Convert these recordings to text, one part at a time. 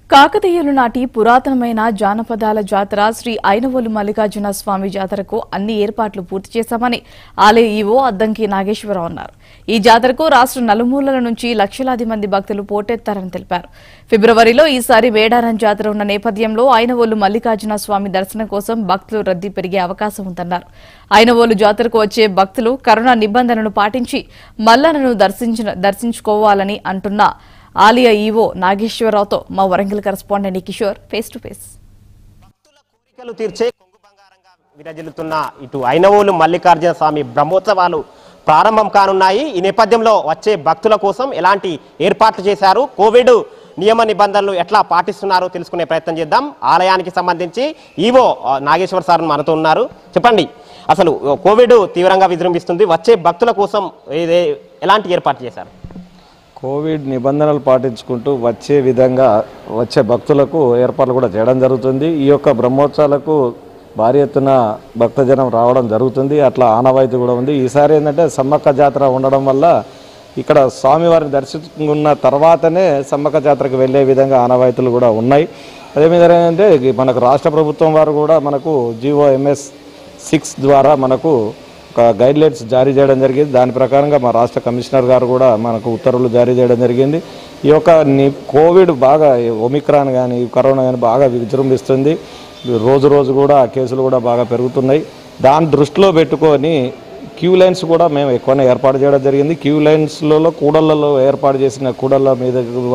కాకతీయులు నాటి పురాతనమైన జానపదాల జాతర శ్రీ ఐనవోలు మల్లికార్జున స్వామి జాతరకు అన్ని ఏర్పాట్లు పూర్తి చేశామని ఆలయ ఈవో అద్దంకి నాగేశ్వరరావు అన్నారు ఈ జాతరకు రాష్ట్ర నలుమూలల నుంచి లక్షలాది మంది భక్తులు పోటెత్తారని తెలిపారు ఫిబ్రవరిలో ఈసారి మేడారం జాతర ఉన్న నేపథ్యంలో ఐనవోలు మల్లికార్జున స్వామి దర్శనం కోసం భక్తులు రద్దీ పెరిగే అవకాశం ఉందన్నారు ఐనవోలు జాతరకు వచ్చే భక్తులు కరోనా నిబంధనలను పాటించి మల్లనను దర్శించిన దర్శించుకోవాలని అంటున్న ఆలయ ఈవో నాగేశ్వరరావుతో మా Warangal correspondent Kishore face to face భక్తుల కోరికలు తీర్చే కొంగు బంగారంగా విరజిల్లుతున్న ఇటు ఐనవోలు మల్లికార్జున స్వామి బ్రహ్మోత్సవాలు ప్రారంభం కానున్నాయి ఈ నేపథ్యంలో వచ్చే భక్తుల కోసం ఎలాంటి ఏర్పాట్లు చేశారు కోవిడ్ నియమ నిబంధనలు ఎట్లా పాటిస్తున్నారో తెలుసుకునే ప్రయత్నం చేద్దాం ఆలయానికి సంబంధించి ఈవో ఆ, నాగేశ్వర్ సార్ మనతో ఉన్నారు చెప్పండి అసలు కోవిడ్ తీవ్రంగా విజృంభిస్తుంది వచ్చే భక్తుల కోసం ఏదే ఎలాంటి ఏర్పాటు చేశారు కోవిడ్ నిబంధనలు పాటించుకుంటూ వచ్చే విధంగా వచ్చే భక్తులకు ఏర్పాట్లు కూడా చేయడం జరుగుతుంది ఈ యొక్క బ్రహ్మోత్సవాలకు భారీ ఎత్తున భక్తజనం రావడం జరుగుతుంది అట్లా ఆనవాయితీ కూడా ఉంది ఈసారి ఏంటంటే సమ్మక్క జాతర ఉండడం వల్ల ఇక్కడ స్వామివారిని దర్శించుకున్న తర్వాతనే సమ్మక్క జాతరకు వెళ్ళే విధంగా ఆనవాయితీలు కూడా ఉన్నాయి అదేవిధంగా ఏంటంటే మనకు రాష్ట్ర ప్రభుత్వం వారు కూడా మనకు జిఓ ఎంఎస్ సిక్స్ ద్వారా మనకు ఒక గైడ్ లైన్స్ జారీ చేయడం జరిగింది దాని ప్రకారంగా మా రాష్ట్ర కమిషనర్ గారు కూడా మనకు ఉత్తర్వులు జారీ చేయడం జరిగింది ఈ యొక్క ని- కోవిడ్ బాగా ఒమిక్రాన్ కానీ కరోనా కానీ బాగా విజృంభిస్తుంది రోజు రోజు కూడా కేసులు కూడా బాగా పెరుగుతున్నాయి దాన్ని దృష్టిలో పెట్టుకొని క్యూ లైన్స్ కూడా మేము ఎక్కువనే ఏర్పాటు చేయడం జరిగింది క్యూ లైన్స్లలో కూడళ్లలో ఏర్పాటు చేసిన కూడళ్ళ మీద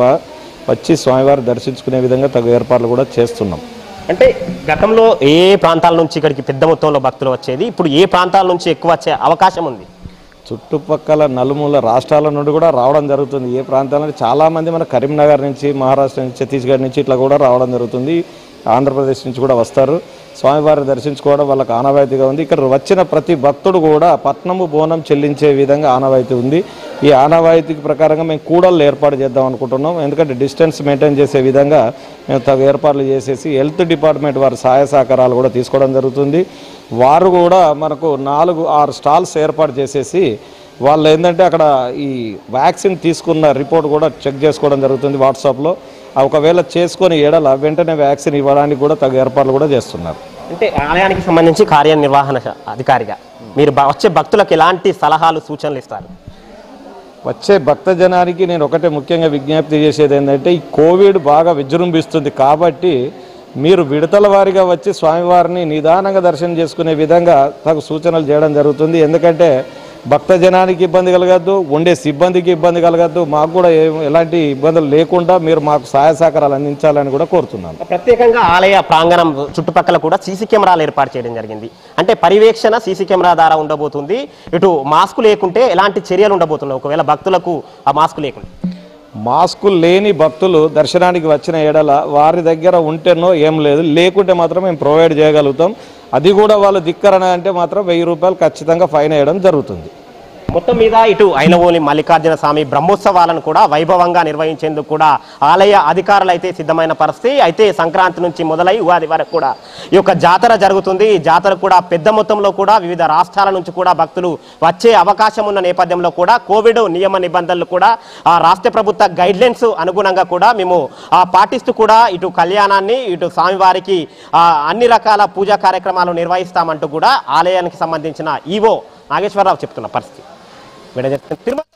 వచ్చి స్వామివారి దర్శించుకునే విధంగా తగు ఏర్పాట్లు కూడా చేస్తున్నాం అంటే గతంలో ఏ ప్రాంతాల నుంచి ఇక్కడికి పెద్ద మొత్తంలో భక్తులు వచ్చేది ఇప్పుడు ఏ ప్రాంతాల నుంచి ఎక్కువ వచ్చే అవకాశం ఉంది చుట్టుపక్కల నలుమూల రాష్ట్రాల నుండి కూడా రావడం జరుగుతుంది ఏ ప్రాంతాల నుంచి చాలామంది మన కరీంనగర్ నుంచి మహారాష్ట్ర నుంచి ఛత్తీస్గఢ్ నుంచి ఇట్లా కూడా రావడం జరుగుతుంది ఆంధ్రప్రదేశ్ నుంచి కూడా వస్తారు స్వామివారిని దర్శించుకోవడం వాళ్ళకి ఆనవాయితీగా ఉంది ఇక్కడ వచ్చిన ప్రతి భక్తుడు కూడా పట్నము బోనం చెల్లించే విధంగా ఆనవాయితీ ఉంది ఈ ఆనవాయితీ ప్రకారంగా మేము కూడళ్ళు ఏర్పాటు చేద్దాం అనుకుంటున్నాం ఎందుకంటే డిస్టెన్స్ మెయింటైన్ చేసే విధంగా మేము తగు ఏర్పాట్లు చేసేసి హెల్త్ డిపార్ట్మెంట్ వారి సహాయ సహకారాలు కూడా తీసుకోవడం జరుగుతుంది వారు కూడా మనకు నాలుగు ఆరు స్టాల్స్ ఏర్పాటు చేసేసి వాళ్ళు ఏంటంటే అక్కడ ఈ వ్యాక్సిన్ తీసుకున్న రిపోర్ట్ కూడా చెక్ చేసుకోవడం జరుగుతుంది వాట్సాప్లో ఒకవేళ చేసుకొని ఎడల వెంటనే వ్యాక్సిన్ ఇవ్వడానికి కూడా తగు ఏర్పాట్లు కూడా చేస్తున్నారు అంటే ఆలయానికి సంబంధించి కార్యనిర్వహణ శ- అధికారిగా మీరు బ- వచ్చే భక్తులకు ఎలాంటి సలహాలు సూచనలు ఇస్తారు వచ్చే భక్తజనానికి నేను ఒకటే ముఖ్యంగా విజ్ఞప్తి చేసేది ఏంటంటే ఈ కోవిడ్ బాగా విజృంభిస్తుంది కాబట్టి మీరు విడతల వారిగా వచ్చి స్వామివారిని నిదానంగా దర్శనం చేసుకునే విధంగా తగు సూచనలు చేయడం జరుగుతుంది ఎందుకంటే భక్తజనానికి ఇబ్బంది కలగద్దు ఉండే సిబ్బందికి ఇబ్బంది కలగద్దు మాకు కూడా ఏ- ఎలాంటి ఇబ్బందులు లేకుండా మీరు మాకు సహాయ సహకారాలు అందించాలని కూడా కోరుతున్నాను ప్రత్యేకంగా ఆలయ ప్రాంగణం చుట్టుపక్కల కూడా సీసీ కెమెరాలు ఏర్పాటు చేయడం జరిగింది అంటే పర్యవేక్షణ సీసీ కెమెరా ద్వారా ఉండబోతుంది ఇటు మాస్క్ లేకుంటే ఎలాంటి చర్యలు ఉండబోతున్నాయి ఒకవేళ భక్తులకు ఆ మాస్క్ లేకుండా మాస్కులు లేని భక్తులు దర్శనానికి వచ్చిన ఎడల వారి దగ్గర ఉంటేనో ఏం లేదు లేకుంటే మాత్రం మేము ప్రొవైడ్ చేయగలుగుతాం అది కూడా వాళ్ళు ధిక్కరణ అంటే మాత్రం వెయ్యి రూపాయలు ఖచ్చితంగా ఫైన్ వేయడం జరుగుతుంది మొత్తం మీద ఇటు ఐనవోలి మల్లికార్జున స్వామి బ్రహ్మోత్సవాలను కూడా వైభవంగా నిర్వహించేందుకు కూడా ఆలయ అధికారులు అయితే సిద్ధమైన పరిస్థితి అయితే సంక్రాంతి నుంచి మొదలై ఉగాది వరకు కూడా ఈ యొక్క జాతర జరుగుతుంది ఈ జాతర కూడా పెద్ద మొత్తంలో కూడా వివిధ రాష్ట్రాల నుంచి కూడా భక్తులు వచ్చే అవకాశం ఉన్న నేపథ్యంలో కూడా కోవిడ్ నియమ నిబంధనలు కూడా ఆ రాష్ట్ర ప్రభుత్వ గైడ్లైన్స్ అనుగుణంగా కూడా మేము ఆ పాటిస్తూ కూడా ఇటు కళ్యాణాన్ని ఇటు స్వామివారికి ఆ, అన్ని రకాల పూజా కార్యక్రమాలు నిర్వహిస్తామంటూ కూడా ఆలయానికి సంబంధించిన ఈవో నాగేశ్వరరావు చెప్తున్న పరిస్థితి వీడియో చెప్తున్న తిరుమల